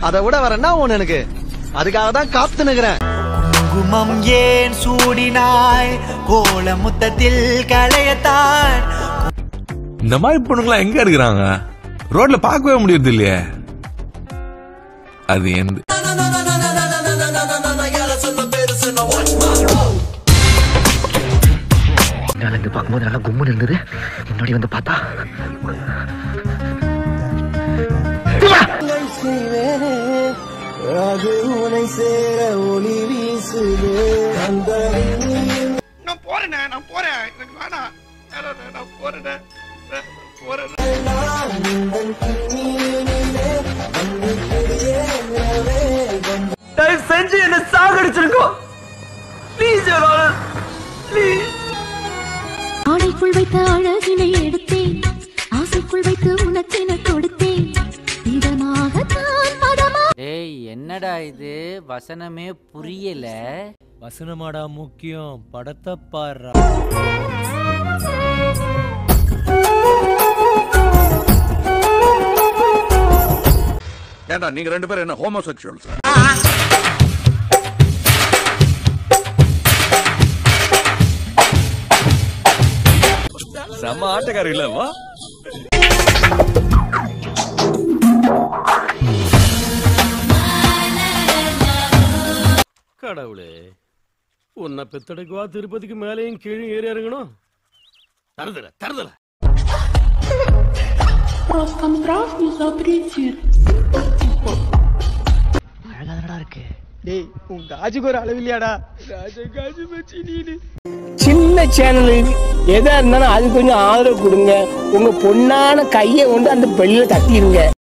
அதை விட வேற என்ன ஒண்ணு எனக்கு அதுக்காக தான் காத்து நிக்கிறேன் குங்குமம் ஏன் சூடினாய் கோல முத்தத்தில் களையத்தான் இந்த மாதிரி பொண்ணுங்களா எங்க இருக்கிறாங்க ரோட்ல பார்க்கவே முடியறது இல்லையே அது எந்த இருந்து பார்க்கும்போது நல்லா கும்முன்னு இருந்தது முன்னாடி வந்து பார்த்தா நான் போறேனே நான் போறேன் எனக்கு வேணாம் வேணாண்ணே, நான் போறேனே நான் போறேன் தயவு செஞ்சு என்ன சாகடிச்சிருக்கோம் ப்ளீஸ் ப்ளீஸ் ஆடைக்குள் வைத்த அழகினை எடுத்தேன் ஆசைக்குள் வைத்து உனக்கென கொடுத்தேன் இதனாகத்தான் மதமா டேய் என்னடா இது வசனமே புரியல வசனமாடா முக்கியம் படத்தை பாடுறா ஏண்டா நீங்க ரெண்டு பேரும் என்ன ஹோமோசெக்சுவல்ஸ் செம்ம ஆட்டக்காரர் இல்லவா கடவுளே உன்னை பெத்தடைக்குவா திருப்பதிக்கு மேலேயும் கீழே ஏறி இறங்கணும் தருதல தருதல அழகாதடா இருக்கு டேய் உன் காஜுக்கு ஒரு அளவு இல்லையாடா காஜு காஜு வச்சு நீனு சின்ன சேனலு எதா இருந்தாலும் அது கொஞ்சம் ஆதரவு கொடுங்க உங்க பொண்ணான கையை கொண்டு அந்த பெல்லில தட்டிடுங்க